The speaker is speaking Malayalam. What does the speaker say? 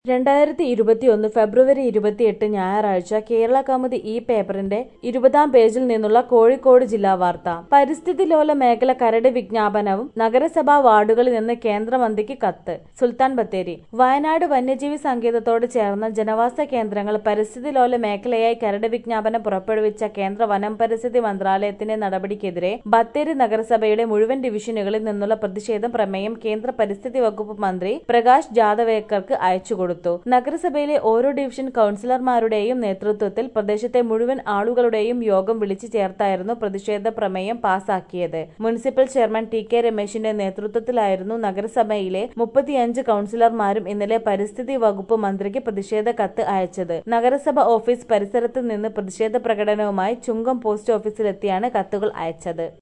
രണ്ടായിരത്തി ഇരുപത്തിയൊന്ന് ഫെബ്രുവരി ഇരുപത്തിയെട്ട് ഞായറാഴ്ച കേരള കൗമുദി ഈ പേപ്പറിന്റെ ഇരുപതാം പേജിൽ നിന്നുള്ള കോഴിക്കോട് ജില്ലാ വാർത്ത പരിസ്ഥിതി ലോല മേഖല കരട് വിജ്ഞാപനവും നഗരസഭാ വാർഡുകളിൽ നിന്ന് കേന്ദ്രമന്ത്രിക്ക് കത്ത് സുൽത്താൻ ബത്തേരി വയനാട് വന്യജീവി സങ്കേതത്തോട് ചേർന്ന ജനവാസ കേന്ദ്രങ്ങൾ പരിസ്ഥിതി ലോല മേഖലയായി കരട് വിജ്ഞാപനം പുറപ്പെടുവിച്ച കേന്ദ്ര വനം പരിസ്ഥിതി മന്ത്രാലയത്തിന്റെ നടപടിക്കെതിരെ ബത്തേരി നഗരസഭയുടെ മുഴുവൻ ഡിവിഷനുകളിൽ നിന്നുള്ള പ്രതിഷേധം പ്രമേയം കേന്ദ്ര പരിസ്ഥിതി വകുപ്പ് മന്ത്രി പ്രകാശ് ജാവദേക്കർക്ക് അയച്ചുകൊടുത്തു നഗരസഭയിലെ ഓരോ ഡിവിഷൻ കൌൺസിലർമാരുടെയും നേതൃത്വത്തിൽ പ്രദേശത്തെ മുഴുവൻ ആളുകളുടെയും യോഗം വിളിച്ചു ചേർത്തായിരുന്നു പ്രതിഷേധ പ്രമേയം പാസാക്കിയത് മുനിസിപ്പൽ ചെയർമാൻ ടി കെ രമേശിന്റെ നേതൃത്വത്തിലായിരുന്നു നഗരസഭയിലെ മുപ്പത്തിയഞ്ച് കൌൺസിലർമാരും ഇന്നലെ പരിസ്ഥിതി വകുപ്പ് മന്ത്രിക്ക് പ്രതിഷേധ കത്ത് അയച്ചത് നഗരസഭ ഓഫീസ് പരിസരത്ത് നിന്ന് പ്രതിഷേധ പ്രകടനവുമായി ചുങ്കം പോസ്റ്റ് ഓഫീസിലെത്തിയാണ് കത്തുകൾ അയച്ചത്